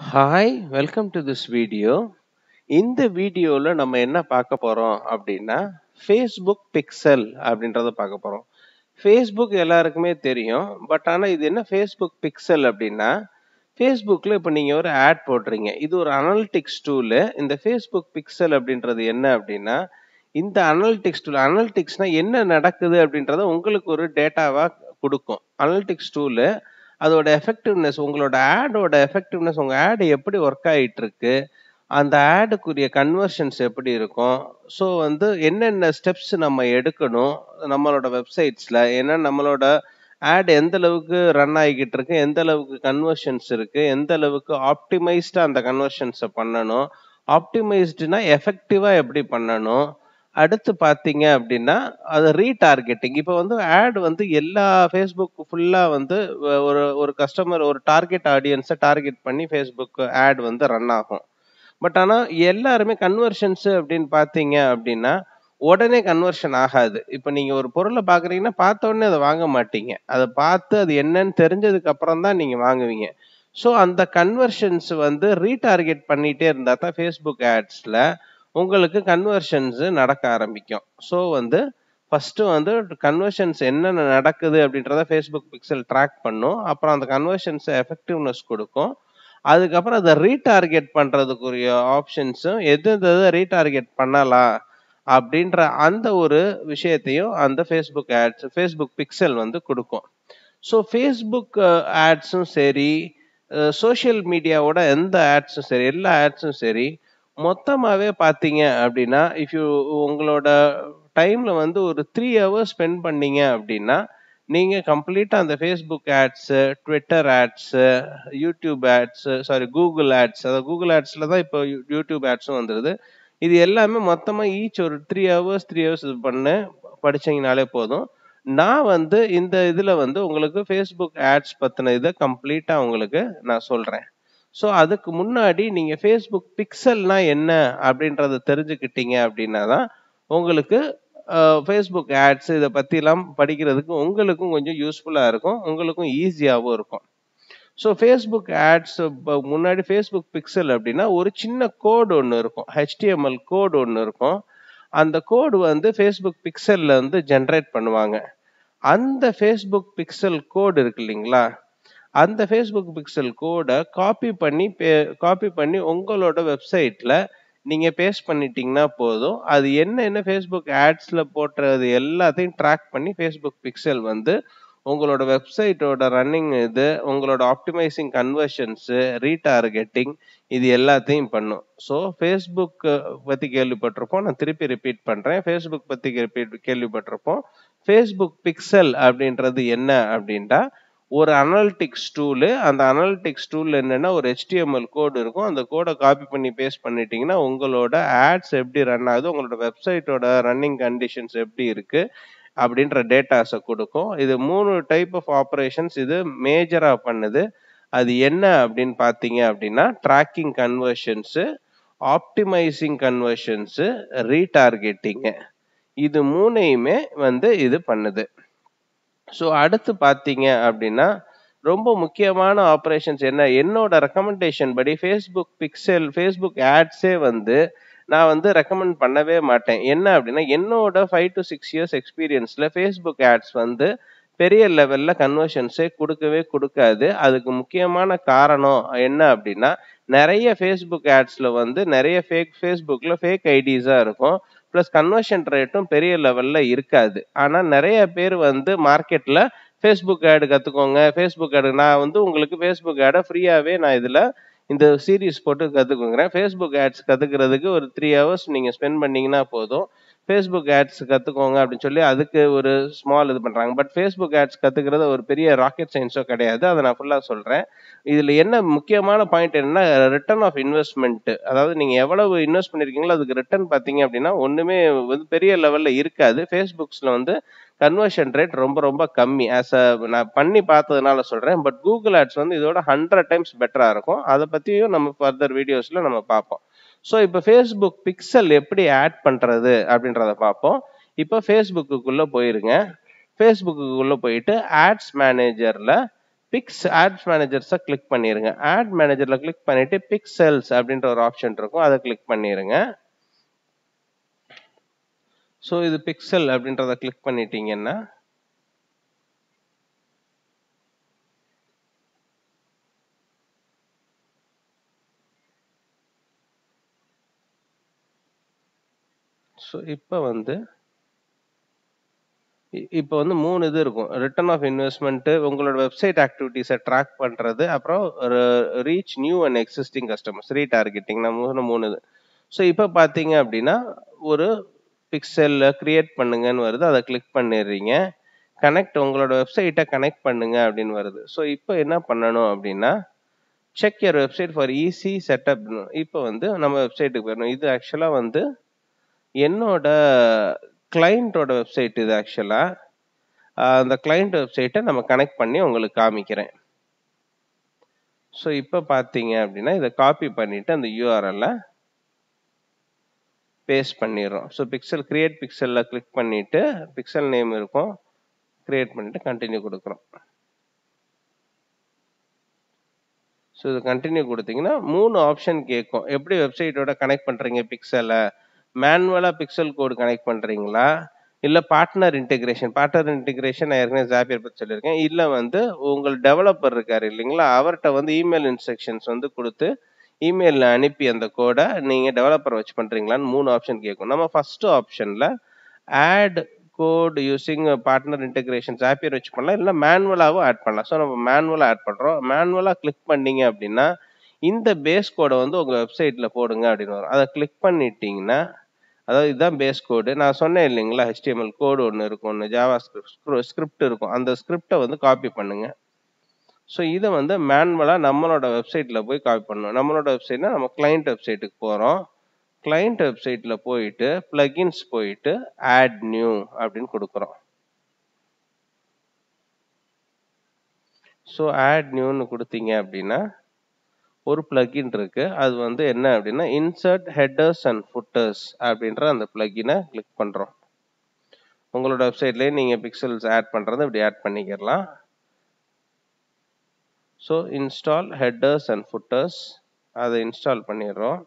hi welcome to this video இந்த வீடியோவில் நம்ம என்ன பார்க்க போகிறோம் அப்படின்னா ஃபேஸ்புக் பிக்சல் அப்படின்றத பார்க்க போகிறோம் ஃபேஸ்புக் எல்லாருக்குமே தெரியும் பட் ஆனால் இது என்ன ஃபேஸ்புக் பிக்சல் அப்படின்னா ஃபேஸ்புக்கில் இப்போ நீங்கள் ஒரு ஆட் போடுறீங்க இது ஒரு அனலிட்டிக்ஸ் டூலு இந்த ஃபேஸ்புக் பிக்சல் அப்படின்றது என்ன அப்படின்னா இந்த அனலிட்டிக்ஸ் டூல் அனலிட்டிக்ஸ்னால் என்ன நடக்குது அப்படின்றத உங்களுக்கு ஒரு டேட்டாவாக கொடுக்கும் அனலிட்டிக்ஸ் டூலு அதோட எஃபெக்டிவ்னஸ் உங்களோட ஆடோட எஃபெக்டிவ்னஸ் உங்கள் ஆடு எப்படி ஒர்க் ஆகிட்டு இருக்கு அந்த ஆடுக்குரிய கன்வர்ஷன்ஸ் எப்படி இருக்கும் ஸோ வந்து என்னென்ன ஸ்டெப்ஸ் நம்ம எடுக்கணும் நம்மளோட வெப்சைட்ஸில் ஏன்னா நம்மளோட ஆட் எந்த அளவுக்கு ரன் ஆகிக்கிட்டு இருக்கு எந்த அளவுக்கு கன்வர்ஷன்ஸ் இருக்கு எந்த அளவுக்கு ஆப்டிமைஸ்டாக அந்த கன்வர்ஷன்ஸை பண்ணணும் ஆப்டிமைஸ்டுனா எஃபெக்டிவாக எப்படி பண்ணணும் அடுத்து பார்த்தீங்க அப்படின்னா அது ரீடார்கெட்டிங் இப்போ வந்து ஆட் வந்து எல்லா ஃபேஸ்புக் ஃபுல்லாக வந்து ஒரு ஒரு கஸ்டமர் ஒரு டார்கெட் ஆடியன்ஸை டார்கெட் பண்ணி ஃபேஸ்புக் ஆட் வந்து ரன் ஆகும் பட் ஆனால் எல்லாருமே கன்வர்ஷன்ஸு அப்படின்னு பார்த்தீங்க அப்படின்னா உடனே கன்வர்ஷன் ஆகாது இப்போ நீங்கள் ஒரு பொருளை பார்க்குறீங்கன்னா பார்த்த உடனே அதை வாங்க மாட்டீங்க அதை பார்த்து அது என்னன்னு தெரிஞ்சதுக்கு அப்புறம் தான் நீங்கள் வாங்குவீங்க ஸோ அந்த கன்வர்ஷன்ஸ் வந்து ரீடார்கெட் பண்ணிகிட்டே இருந்தால் தான் ஃபேஸ்புக் ஆட்ஸில் உங்களுக்கு கன்வர்ஷன்ஸு நடக்க ஆரம்பிக்கும் ஸோ வந்து ஃபஸ்ட்டு வந்து கன்வர்ஷன்ஸ் என்னென்ன நடக்குது அப்படின்றத ஃபேஸ்புக் பிக்சல் ட்ராக் பண்ணும் அப்புறம் அந்த கன்வர்ஷன்ஸ் எஃபெக்டிவ்னஸ் கொடுக்கும் அதுக்கப்புறம் அதை ரீடார்கெட் பண்ணுறதுக்குரிய ஆப்ஷன்ஸும் எது எது ரீடார்கெட் பண்ணலாம் அப்படின்ற அந்த ஒரு விஷயத்தையும் அந்த ஃபேஸ்புக் ஆட்ஸ் ஃபேஸ்புக் பிக்சல் வந்து கொடுக்கும் ஸோ ஃபேஸ்புக் ஆட்ஸும் சரி சோஷியல் மீடியாவோட எந்த ஆட்ஸும் சரி எல்லா ஆட்ஸும் சரி மொத்தமாகவே பார்த்தீங்க அப்படின்னா இஃப் யூ உங்களோட டைமில் வந்து ஒரு த்ரீ ஹவர்ஸ் ஸ்பெண்ட் பண்ணீங்க அப்படின்னா நீங்கள் கம்ப்ளீட்டாக அந்த Facebook ads Twitter ads YouTube ads sorry Google ads அதாவது கூகுள் ஆட்ஸில் தான் இப்போ யூடியூப் ஆட்ஸும் வந்துடுது இது எல்லாமே மொத்தமாக ஈச் ஒரு த்ரீ ஹவர்ஸ் த்ரீ ஹவர்ஸ் இது பண்ணு படிச்சிங்கனாலே போதும் நான் வந்து இந்த இதில் வந்து உங்களுக்கு ஃபேஸ்புக் ஆட்ஸ் பற்றின இதை கம்ப்ளீட்டாக உங்களுக்கு நான் சொல்கிறேன் ஸோ அதுக்கு முன்னாடி நீங்கள் ஃபேஸ்புக் பிக்சல்னா என்ன அப்படின்றத தெரிஞ்சுக்கிட்டீங்க அப்படின்னா தான் உங்களுக்கு ஃபேஸ்புக் ஆட்ஸ் இதை பற்றிலாம் படிக்கிறதுக்கு உங்களுக்கும் கொஞ்சம் யூஸ்ஃபுல்லாக இருக்கும் உங்களுக்கும் ஈஸியாகவும் இருக்கும் ஸோ ஃபேஸ்புக் ஆட்ஸ் முன்னாடி ஃபேஸ்புக் பிக்சல் அப்படின்னா ஒரு சின்ன கோடு ஒன்று இருக்கும் ஹெச்டிஎம்எல் கோடு ஒன்று இருக்கும் அந்த கோடு வந்து ஃபேஸ்புக் பிக்சலில் வந்து ஜென்ரேட் பண்ணுவாங்க அந்த ஃபேஸ்புக் பிக்சல் கோடு இருக்கு இல்லைங்களா அந்த ஃபேஸ்புக் பிக்சல் கோடை காப்பி பண்ணி காப்பி பண்ணி உங்களோட வெப்சைட்டில் நீங்கள் பேஸ்ட் பண்ணிட்டீங்கன்னா போதும் அது என்ன என்ன ஃபேஸ்புக் ஆட்ஸில் போட்டுறது எல்லாத்தையும் ட்ராக் பண்ணி ஃபேஸ்புக் பிக்சல் வந்து உங்களோட வெப்சைட்டோட ரன்னிங் இது உங்களோட ஆப்டிமைசிங் கன்வர்ஷன்ஸு ரீடார்கெட்டிங் இது எல்லாத்தையும் பண்ணும் ஸோ ஃபேஸ்புக் பற்றி கேள்விப்பட்டிருப்போம் நான் திருப்பி ரிப்பீட் பண்ணுறேன் ஃபேஸ்புக் பற்றி ரிப்பீட் கேள்விப்பட்டிருப்போம் ஃபேஸ்புக் பிக்சல் அப்படின்றது என்ன அப்படின்ட்டா ஒரு அனலிட்டிக்ஸ் டூலு அந்த அனலிட்டிக்ஸ் டூல் என்னென்னா ஒரு ஹெச்டிஎம்எல் கோடு இருக்கும் அந்த கோடை காப்பி பண்ணி பேஸ்ட் பண்ணிட்டீங்கன்னா உங்களோட ஆட்ஸ் எப்படி ரன் ஆகுது உங்களோட வெப்சைட்டோட ரன்னிங் கண்டிஷன்ஸ் எப்படி இருக்குது அப்படின்ற டேட்டாஸை கொடுக்கும் இது மூணு டைப் ஆஃப் ஆப்ரேஷன்ஸ் இது மேஜராக பண்ணுது அது என்ன அப்படின்னு பார்த்தீங்க அப்படின்னா ட்ராக்கிங் கன்வர்ஷன்ஸு ஆப்டிமைசிங் கன்வர்ஷன்ஸு ரீடார்கெட்டிங்கு இது மூணையுமே வந்து இது பண்ணுது ஸோ அடுத்து பார்த்தீங்க அப்படின்னா ரொம்ப முக்கியமான ஆப்ரேஷன்ஸ் என்ன என்னோட ரெக்கமெண்டேஷன் படி ஃபேஸ்புக் பிக்சல் ஃபேஸ்புக் ஆட்ஸே வந்து நான் வந்து ரெக்கமெண்ட் பண்ணவே மாட்டேன் என்ன அப்படின்னா என்னோட ஃபைவ் டு சிக்ஸ் இயர்ஸ் எக்ஸ்பீரியன்ஸில் ஃபேஸ்புக் ஆட்ஸ் வந்து பெரிய லெவலில் கன்வர்ஷன்ஸே கொடுக்கவே கொடுக்காது அதுக்கு முக்கியமான காரணம் என்ன அப்படின்னா நிறைய ஃபேஸ்புக் ஆட்ஸில் வந்து நிறைய ஃபேக் ஃபேஸ்புக்கில் ஃபேக் ஐடிஸாக இருக்கும் ப்ளஸ் கன்வர்ஷன் ரேட்டும் பெரிய லெவலில் இருக்காது ஆனால் நிறைய பேர் வந்து மார்க்கெட்டில் ஃபேஸ்புக் ஆடு கற்றுக்கோங்க ஃபேஸ்புக் ஆடு நான் வந்து உங்களுக்கு ஃபேஸ்புக் ஆடை ஃப்ரீயாகவே நான் இதில் இந்த சீரீஸ் போட்டு கற்றுக்குங்கிறேன் ஃபேஸ்புக் ஆட்ஸ் கற்றுக்கிறதுக்கு ஒரு த்ரீ ஹவர்ஸ் நீங்கள் ஸ்பெண்ட் பண்ணிங்கன்னா போதும் ஃபேஸ்புக் ஆட்ஸ் கற்றுக்கோங்க அப்படின்னு சொல்லி அதுக்கு ஒரு ஸ்மால் இது பண்ணுறாங்க பட் ஃபேஸ்புக் ஆட்ஸ் கற்றுக்கிறது ஒரு பெரிய ராக்கெட் சயின்ஸோ கிடையாது அதை நான் ஃபுல்லாக சொல்கிறேன் இதில் என்ன முக்கியமான பாயிண்ட் என்னன்னா ரிட்டர்ன் ஆஃப் இன்வெஸ்ட்மெண்ட் அதாவது நீங்கள் எவ்வளவு இன்வெஸ்ட் பண்ணியிருக்கீங்களோ அதுக்கு ரிட்டர்ன் பார்த்தீங்க அப்படின்னா ஒன்றுமே வந்து பெரிய லெவலில் இருக்காது ஃபேஸ்புக்ஸில் வந்து கன்வர்ஷன் ரேட் ரொம்ப ரொம்ப கம்மி ஆஸ் அ நான் பண்ணி பார்த்ததுனால சொல்கிறேன் பட் கூகுள் ஆட்ஸ் வந்து இதோட ஹண்ட்ரட் டைம்ஸ் பெட்டராக இருக்கும் அதை பற்றியும் நம்ம ஃபர்தர் வீடியோஸில் நம்ம பார்ப்போம் ஸோ இப்போ ஃபேஸ்புக் பிக்சல் எப்படி ஆட் பண்ணுறது அப்படின்றத பார்ப்போம் இப்போ ஃபேஸ்புக்குள்ளே போயிருங்க ஃபேஸ்புக்குள்ளே போயிட்டு ஆட்ஸ் மேனேஜரில் பிக்ஸ் ஆட்ஸ் மேனேஜர்ஸை கிளிக் பண்ணிருங்க ஆட் மேனேஜர்ல கிளிக் பண்ணிட்டு பிக்செல்ஸ் அப்படின்ற ஒரு ஆப்ஷன் இருக்கும் அதை கிளிக் பண்ணிருங்க ஸோ இது பிக்சல் அப்படின்றத கிளிக் பண்ணிட்டீங்கன்னா ஸோ இப்போ வந்து இப்போ வந்து மூணு இது இருக்கும் ரிட்டர்ன் ஆஃப் இன்வெஸ்ட்மெண்ட் உங்களோட வெப்சைட் ஆக்டிவிட்டீஸை ட்ராக் பண்ணுறது அப்புறம் reach new and existing customers retargeting நம்ம மூணு மூணு இது ஸோ இப்போ பார்த்தீங்க அப்படின்னா ஒரு பிக்சலில் க்ரியேட் பண்ணுங்கன்னு வருது அதை கிளிக் பண்ணிடுறீங்க கனெக்ட் உங்களோட வெப்சைட்டை கனெக்ட் பண்ணுங்க அப்படின்னு வருது ஸோ இப்போ என்ன பண்ணணும் அப்படின்னா check your website for easy setup இப்போ வந்து நம்ம வெப்சைட்டுக்கு போயிடணும் இது ஆக்சுவலாக வந்து என்னோட கிளைண்ட்டோட வெப்சைட் இது ஆக்சுவலாக அந்த கிளைண்ட் வெப்சைட்டை நம்ம கனெக்ட் பண்ணி உங்களுக்கு காமிக்கிறேன் ஸோ இப்போ பார்த்தீங்க அப்படின்னா இதை காப்பி பண்ணிவிட்டு அந்த யூஆர்எல்ல பேஸ்ட் பண்ணிடுறோம் ஸோ பிக்சல் கிரியேட் பிக்சலில் கிளிக் பண்ணிவிட்டு பிக்சல் நேம் இருக்கும் கிரியேட் பண்ணிவிட்டு கண்டினியூ கொடுக்குறோம் ஸோ இது கண்டினியூ கொடுத்தீங்கன்னா மூணு ஆப்ஷன் கேட்கும் எப்படி வெப்சைட்டோட கனெக்ட் பண்ணுறீங்க பிக்சலை மேனுவலாக பிக்சல் கோடு கனெக்ட் பண்ணுறீங்களா இல்லை பார்ட்னர் இன்டெகிரேஷன் பார்ட்னர் இன்டெகிரேஷன் நான் ஏற்கனவே ஜாப்பியர் பற்றி சொல்லியிருக்கேன் இல்லை வந்து உங்கள் டெவலப்பர் இருக்கார் இல்லைங்களா அவர்கிட்ட வந்து இமெயில் இன்ஸ்ட்ரக்ஷன்ஸ் வந்து கொடுத்து இமெயிலில் அனுப்பி அந்த கோடை நீங்கள் டெவலப்பர் வச்சு பண்ணுறீங்களான்னு மூணு ஆப்ஷன் கேட்கும் நம்ம ஃபஸ்ட்டு ஆப்ஷனில் add code using partner integration Zapier வச்சு பண்ணலாம் இல்லை மேனுவலாகவும் ஆட் பண்ணலாம் ஸோ நம்ம மேனுவலாக ஆட் பண்ணுறோம் மேனுவலாக கிளிக் பண்ணீங்க அப்படின்னா இந்த பேஸ் கோடை வந்து உங்கள் வெப்சைட்டில் போடுங்க அப்படின்னு வரும் அதை கிளிக் பண்ணிட்டீங்கன்னா அதாவது இதுதான் பேஸ் கோடு நான் சொன்னேன் இல்லைங்களா ஹெச்டிஎம்எல் கோடு ஒன்று இருக்கும் ஒன்று ஜாவா ஸ்கிரிப்ட் ஸ்கிரிப்ட் இருக்கும் அந்த ஸ்கிரிப்டை வந்து காப்பி பண்ணுங்க ஸோ இதை வந்து மேனுவலாக நம்மளோட வெப்சைட்டில் போய் காப்பி பண்ணணும் நம்மளோட வெப்சைட்னா நம்ம கிளைண்ட் வெப்சைட்டுக்கு போகிறோம் கிளைண்ட் வெப்சைட்டில் போயிட்டு பிளகின்ஸ் போயிட்டு ஆட் நியூ அப்படின்னு கொடுக்குறோம் ஸோ ஆட் நியூன்னு கொடுத்தீங்க அப்படின்னா ஒரு பிளகின் இருக்கு அது வந்து என்ன அப்படின்னா இன்சர்ட் ஹெட்டர்ஸ் அண்ட் ஃபுட்டர்ஸ் அப்படின்ற அந்த பிளகினை கிளிக் பண்ணுறோம் உங்களோட வெப்சைட்லேயே நீங்கள் பிக்சல்ஸ் ஆட் பண்ணுறது இப்படி ஆட் பண்ணிக்கிறலாம் so install headers and footers அதை இன்ஸ்டால் பண்ணிடுறோம்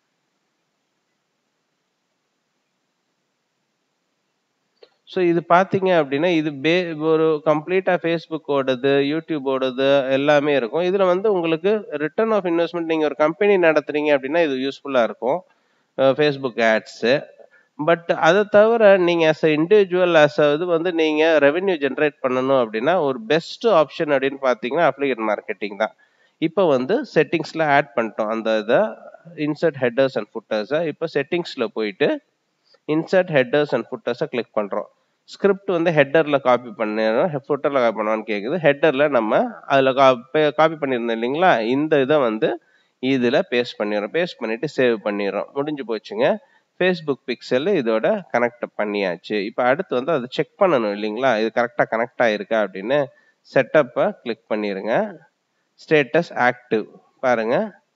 ஸோ இது பார்த்தீங்க அப்படின்னா இது பே ஒரு கம்ப்ளீட்டாக ஃபேஸ்புக்கோடது யூடியூபோடது எல்லாமே இருக்கும் இதில் வந்து உங்களுக்கு ரிட்டர்ன் ஆஃப் இன்வெஸ்ட்மெண்ட் நீங்கள் ஒரு கம்பெனி நடத்துறீங்க அப்படின்னா இது யூஸ்ஃபுல்லாக இருக்கும் ஃபேஸ்புக் ஆட்ஸு பட் அதை தவிர நீங்கள் as a individual as a இது வந்து நீங்கள் ரெவென்யூ ஜென்ரேட் பண்ணணும் அப்படின்னா ஒரு பெஸ்ட் ஆப்ஷன் அப்படின்னு பார்த்தீங்கன்னா அப்ளிகேட் மார்க்கெட்டிங் தான் இப்போ வந்து செட்டிங்ஸில் ஆட் பண்ணிட்டோம் அந்த இதை இன்சர்ட் ஹெட்டர்ஸ் அண்ட் ஃபுட்டர்ஸை இப்போ செட்டிங்ஸில் போயிட்டு இன்சர்ட் ஹெட்டர்ஸ் அண்ட் ஃபுட்டர்ஸை கிளிக் பண்ணுறோம் ஸ்கிரிப்ட் வந்து ஹெட்டரில் காப்பி பண்ணிடுறோம் ஃபுட்டரில் காப்பி பண்ணுவான்னு கேட்குது ஹெட்டரில் நம்ம அதில் காப்பி பண்ணியிருந்தோம் இல்லைங்களா இந்த இதை வந்து இதில் பேஸ்ட் பண்ணிடுறோம் பேஸ்ட் பண்ணிவிட்டு சேவ் பண்ணிடுறோம் முடிஞ்சு போச்சுங்க ஃபேஸ்புக் பிக்சல் இதோட கனெக்ட் பண்ணியாச்சு இப்போ அடுத்து வந்து அதை செக் பண்ணணும் இல்லைங்களா இது கரெக்டாக கனெக்ட் ஆகிருக்கா அப்படின்னு செட்டப்பை கிளிக் பண்ணிடுங்க ஸ்டேட்டஸ் ஆக்டிவ் பாருங்க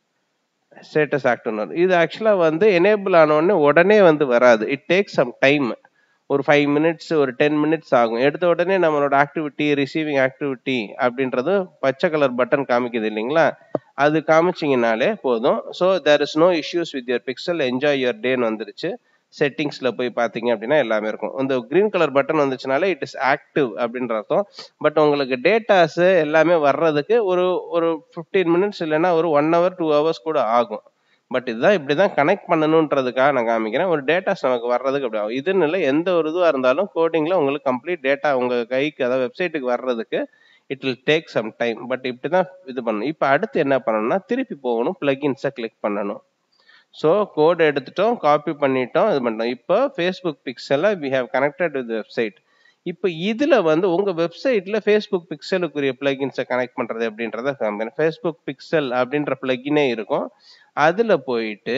ஸ்டேட்டஸ் ஆக்டிவ்னு இது ஆக்சுவலாக வந்து எனேபிள் ஆனோடனே உடனே வந்து வராது இட் டேக் சம் டைம் ஒரு ஃபைவ் மினிட்ஸ் ஒரு டென் மினிட்ஸ் ஆகும் எடுத்த உடனே நம்மளோட ஆக்டிவிட்டி ரிசீவிங் ஆக்டிவிட்டி அப்படின்றது பச்சை கலர் பட்டன் காமிக்குது இல்லைங்களா அது காமிச்சிங்கனாலே போதும் so there is no issues with your pixel enjoy your டேன்னு வந்துருச்சு செட்டிங்ஸில் போய் பார்த்தீங்க அப்படின்னா எல்லாமே இருக்கும் இந்த க்ரீன் கலர் பட்டன் வந்துச்சுனாலே இட் இஸ் ஆக்டிவ் அப்படின்ற அர்த்தம் பட் உங்களுக்கு டேட்டாஸு எல்லாமே வர்றதுக்கு ஒரு ஒரு ஃபிஃப்டீன் மினிட்ஸ் இல்லைன்னா ஒரு ஒன் ஹவர் டூ ஹவர்ஸ் கூட ஆகும் பட் இதுதான் இப்படி தான் கனெக்ட் பண்ணணுன்றதுக்காக நான் காமிக்கிறேன் ஒரு டேட்டாஸ் நமக்கு வர்றதுக்கு அப்படி ஆகும் இதுன்னு இல்லை எந்த ஒரு இதுவாக இருந்தாலும் கோடிங்கில் உங்களுக்கு கம்ப்ளீட் டேட்டா உங்கள் கைக்கு அதாவது வெப்சைட்டுக்கு வர்றதுக்கு it will take some time but இப்படி தான் இது பண்ணணும் இப்போ அடுத்து என்ன பண்ணணும்னா திருப்பி போகணும் பிளகின்ஸை கிளிக் பண்ணணும் ஸோ கோட் எடுத்துட்டோம் காப்பி பண்ணிட்டோம் இது பண்ணிட்டோம் இப்போ ஃபேஸ்புக் பிக்சலை we have connected with website இப்போ இதில் வந்து உங்கள் வெப்சைட்டில் ஃபேஸ்புக் பிக்சலுக்குரிய பிளகின்ஸை கனெக்ட் பண்ணுறது அப்படின்றத காமிக்கிறேன் ஃபேஸ்புக் பிக்சல் அப்படின்ற பிளகினே இருக்கும் அதில் போயிட்டு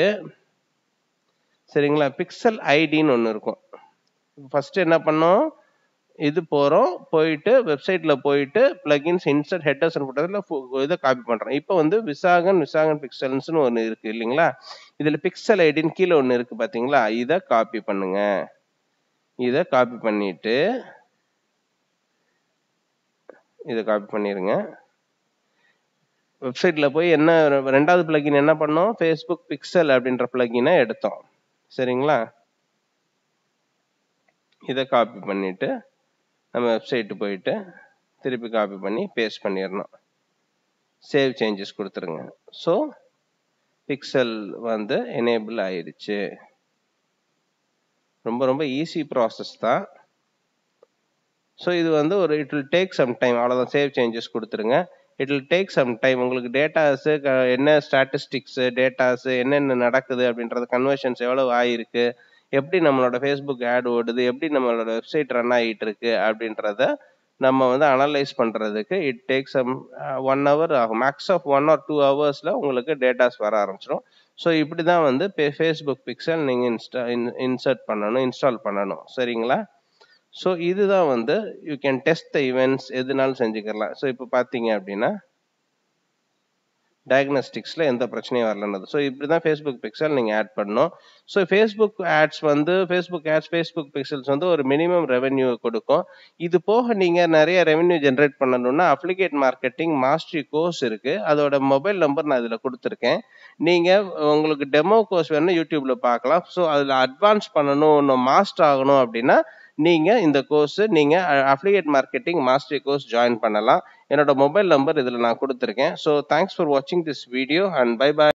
சரிங்களா பிக்சல் ஐடின்னு ஒன்று இருக்கும் ஃபர்ஸ்ட் என்ன பண்ணோம் இது போகிறோம் போயிட்டு வெப்சைட்டில் போயிட்டு பிளகின்ஸ் இன்சர்ட் ஹெட்டர்ஸ் ஃபுட்டரில் இதை காப்பி பண்ணுறோம் இப்போ வந்து விசாகன் விசாகன் பிக்சல்ஸ்னு ஒன்று இருக்குது இல்லைங்களா இதில் பிக்சல் ஐடின்னு கீழே ஒன்று இருக்குது பார்த்தீங்களா இதை காப்பி பண்ணுங்க இதை காப்பி பண்ணிட்டு இதை காப்பி பண்ணிடுங்க வெப்சைட்ல போய் என்ன ரெண்டாவது பிளகின் என்ன பண்ணோம் ஃபேஸ்புக் பிக்சல் அப்படின்ற பிளகினை எடுத்தோம் சரிங்களா இதை காப்பி பண்ணிட்டு நம்ம வெப்சைட்டு போயிட்டு திருப்பி காப்பி பண்ணி பேஸ்ட் பண்ணிடணும் சேவ் சேஞ்சஸ் கொடுத்துருங்க ஸோ பிக்சல் வந்து எனேபிள் ஆயிடுச்சு ரொம்ப ரொம்ப ஈஸி ப்ராசஸ் தான் ஸோ இது வந்து ஒரு it will take some time அவ்வளோதான் சேவ் சேஞ்சஸ் கொடுத்துருங்க it will take some time உங்களுக்கு டேட்டாஸு என்ன ஸ்டாட்டிஸ்டிக்ஸு டேட்டாஸு என்னென்ன நடக்குது அப்படின்றது கன்வர்ஷன்ஸ் எவ்வளோ ஆகிருக்கு எப்படி நம்மளோட ஃபேஸ்புக் ஆட் ஓடுது எப்படி நம்மளோட வெப்சைட் ரன் ஆகிட்டு இருக்கு அப்படின்றத நம்ம வந்து அனலைஸ் பண்ணுறதுக்கு it take some one hour ஆகும் max of one or two ஹவர்ஸில் உங்களுக்கு டேட்டாஸ் வர ஆரம்பிச்சிடும் ஸோ இப்படி தான் வந்து ஃபேஸ்புக் பிக்சல் நீங்கள் இன்ஸ்டா இன்சர்ட் பண்ணணும் இன்ஸ்டால் பண்ணணும் சரிங்களா ஸோ இதுதான் வந்து you can test the events எதுனாலும் செஞ்சுக்கலாம் ஸோ இப்போ பார்த்தீங்க அப்படின்னா டயக்னோஸ்டிக்ஸில் எந்த பிரச்சனையும் வரலன்னது ஸோ இப்படி தான் ஃபேஸ்புக் பிக்சல் நீங்கள் ஆட் பண்ணணும் ஸோ ஃபேஸ்புக் ஆட்ஸ் வந்து ஃபேஸ்புக் ஆட்ஸ் ஃபேஸ்புக் பிக்சல்ஸ் வந்து ஒரு மினிமம் ரெவென்யூ கொடுக்கும் இது போக நீங்கள் நிறைய ரெவென்யூ ஜென்ரேட் பண்ணணும்னா அப்ளிகேட் மார்க்கெட்டிங் மாஸ்டரி கோர்ஸ் இருக்குது அதோட மொபைல் நம்பர் நான் இதில் கொடுத்துருக்கேன் நீங்கள் உங்களுக்கு டெமோ கோர்ஸ் வேணும் யூடியூப்பில் பார்க்கலாம் ஸோ அதில் அட்வான்ஸ் பண்ணணும் இன்னும் மாஸ்டர் ஆகணும் அப்படின்னா நீங்கள் இந்த கோர்ஸு நீங்கள் affiliate marketing mastery course join பண்ணலாம் என்னோட மொபைல் நம்பர் இதில் நான் கொடுத்துருக்கேன் ஸோ தேங்க்ஸ் ஃபார் வாட்சிங் this video and bye by